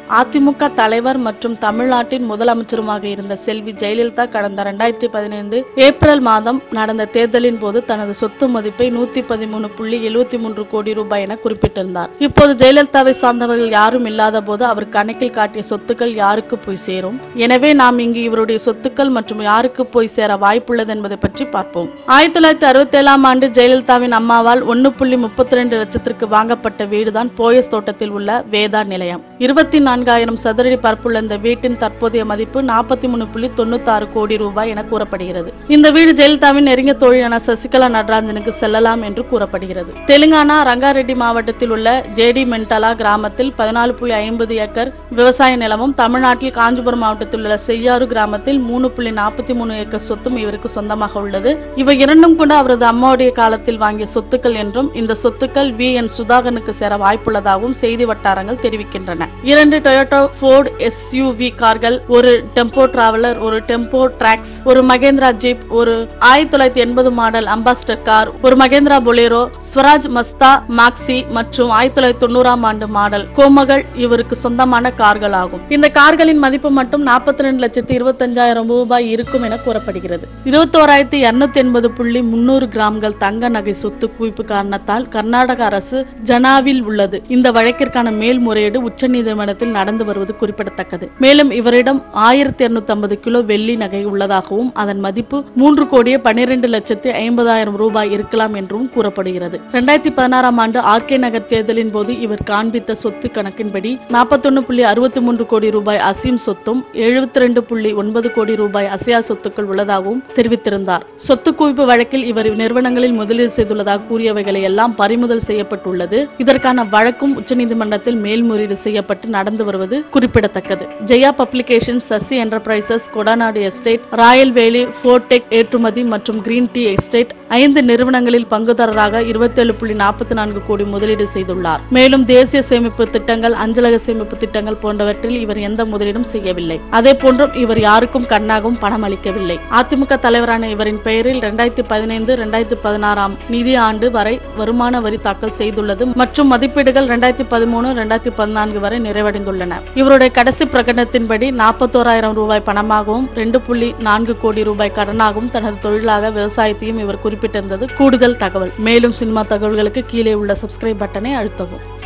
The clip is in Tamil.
அதிமுக தலைவர் மற்றும் தமிழ்நாட்டின் முதலமைச்சருமாக இருந்த செல்வி ஜெயலலிதா கடந்த இரண்டாயிரத்தி பதினைந்து ஏப்ரல் மாதம் நடந்த தேர்தலின் போது தனது சொத்து மதிப்பை நூத்தி பதிமூணு புள்ளி எழுபத்தி மூன்று கோடி ரூபாய் என குறிப்பிட்டிருந்தார் இப்போது ஜெயலலிதாவை சார்ந்தவர்கள் யாரும் இல்லாத போது அவர் கணக்கில் காட்டிய சொத்துக்கள் யாருக்கு போய் சேரும் எனவே நாம் இங்கு இவருடைய சொத்துக்கள் மற்றும் யாருக்கு போய் சேர வாய்ப்புள்ளது என்பதை பற்றி பார்ப்போம் ஆயிரத்தி தொள்ளாயிரத்தி அறுபத்தி ஏழாம் ஆண்டு ஜெயலலிதாவின் அம்மாவால் ஒன்னு புள்ளி முப்பத்தி ரெண்டு லட்சத்திற்கு வாங்கப்பட்ட வீடுதான் போயஸ் தோட்டத்தில் உள்ள வேதா நிலையம் இருபத்தி நான்காயிரம் சதுரடி பரப்புள்ள இந்த வீட்டின் தற்போதைய மதிப்பு நாற்பத்தி மூணு புள்ளி தொண்ணூத்தாறு கோடி ரூபாய் என கூறப்படுகிறது இந்த வீடு ஜெயலலிதாவின் நெருங்கிய தோழியான சசிகலா நடராஜனுக்கு செல்லலாம் என்று கூறப்படுகிறது தெலுங்கானா ரங்காரெட்டி மாவட்டத்தில் உள்ள ஜேடி மென்டலா கிராமத்தில் பதினாலு புள்ளி ஐம்பது ஏக்கர் விவசாய நிலமும் தமிழ்நாட்டில் காஞ்சிபுரம் மாவட்டத்தில் உள்ள செய்யாறு கிராமத்தில் மூணு புள்ளி நாற்பத்தி மூணு ஏக்கர் சொத்தும் இவருக்கு சொந்தமாக உள்ளது இவை இரண்டும் கூட அவரது அம்மாவுடைய காலத்தில் வாங்கிய சொத்துக்கள் என்றும் இந்த சொத்துக்கள் வி என் சுதாகனுக்கு சேர வாய்ப்புள்ளதாகவும் செய்தி வட்டாரங்கள் தெரிவிக்கின்றன இரண்டு டொயோட்டோ ஃபோர்டு எஸ்யூவி கார்கள் ஒரு டெம்போ டிராவலர் ஒரு டெம்போ டிராக்ஸ் ஒரு மகேந்திரா ஜீப் ஒரு ஆயிரத்தி தொள்ளாயிரத்தி எண்பது மாடல் அம்பாஸ்டர் கார் ஒரு Mahindra Bolero Swaraj Mazda Maxi மற்றும் ஆயிரத்தி தொள்ளாயிரத்தி தொண்ணூறாம் ஆண்டு மாடல் கோமகள் இவருக்கு சொந்தமான கார்கள் ஆகும் இந்த கார்களின் மதிப்பு மட்டும் நாற்பத்தி ரெண்டு லட்சத்தி இருபத்தஞ்சாயிரம் ரூபாய் இருக்கும் என கூறப்படுகிறது இருபத்தோராயிரத்தி இருநூத்தி எண்பது புள்ளி முன்னூறு கிராம்கள் தங்க நகை சொத்து குவிப்பு காரணத்தால் கர்நாடக அரசு ஜனாவில் உள்ளது இந்த வழக்கிற்கான மேல்முறையீடு உச்சநீதிமன்றத்தில் நடந்து வருவது குறிப்பிடத்தக்கது மேலும் இவரிடம் ஆயிரத்தி இருநூத்தி ஐம்பது கிலோ வெள்ளி நகை உள்ளதாகவும் அதன் மதிப்பு மூன்று கோடியே பன்னிரண்டு லட்சத்தி ஐம்பதாயிரம் ரூபாய் இருக்கலாம் என்றும் கூறப்படுகிறது இரண்டாயிரத்தி பதினாறாம் ஆண்டு ஆர்கே நகர் தேர்தலின் போது இவர் காண்பித்த சொத்து கணக்கின்படி நாற்பத்தொன்னு புள்ளி அறுபத்தி மூன்று கோடி ரூபாய் அசீம் சொத்தும் எழுபத்தி ரெண்டு புள்ளி ஒன்பது கோடி ரூபாய் அசையா சொத்துக்கள் உள்ளதாகவும் தெரிவித்திருந்தார் சொத்து குவிப்பு வழக்கில் இவர் நிறுவனங்களில் முதலீடு செய்துள்ளதாக கூறியவைகளை எல்லாம் பறிமுதல் செய்யப்பட்டுள்ளது இதற்கான வழக்கும் உச்சநீதிமன்றத்தில் மேல்முறையீடு செய்யப்பட்டு நடந்து வருவது குறிப்பிடத்தக்கது Jaya Publication Sasi Enterprises Kodanad Estate Royal Vale Fortech ஏற்றுமதி மற்றும் கிரீன் டீ எஸ்டேட் ஐந்து நிறுவனங்களில் பங்குதாரராக இருபத்தேழு புள்ளி நாற்பத்தி நான்கு கோடி முதலீடு செய்துள்ளார் மேலும் தேசிய சேமிப்பு திட்டங்கள் அஞ்சலக சேமிப்பு திட்டங்கள் போன்றவற்றில் இவர் எந்த முதலீடும் செய்யவில்லை அதே போன்றும் இவர் யாருக்கும் கண்ணாகவும் பணம் அளிக்கவில்லை அதிமுக தலைவரான இவரின் பெயரில் இரண்டாயிரத்தி பதினைந்து இரண்டாயிரத்தி பதினாறாம் நிதி ஆண்டு வரை வருமான வரி தாக்கல் செய்துள்ளது மற்றும் மதிப்பீடுகள் இரண்டாயிரத்தி பதிமூணு இரண்டாயிரத்தி பதினான்கு வரை நிறைவடைந்துள்ளன இவருடைய கடைசி பிரகடனத்தின்படி நாற்பத்தோராயிரம் ரூபாய் பணமாகவும் ரெண்டு புள்ளி நான்கு கோடி ரூபாய் கடனாகவும் தனது தொழிலாக விவசாயத்தையும் இவர் குறிப்பிட்டிருந்தது கூடுதல் தகவல் மேலும் சினிமா தகவல்களுக்கு கீழே உள்ள சப்ஸ்கிரைப் பட்டனை அழுத்தவும்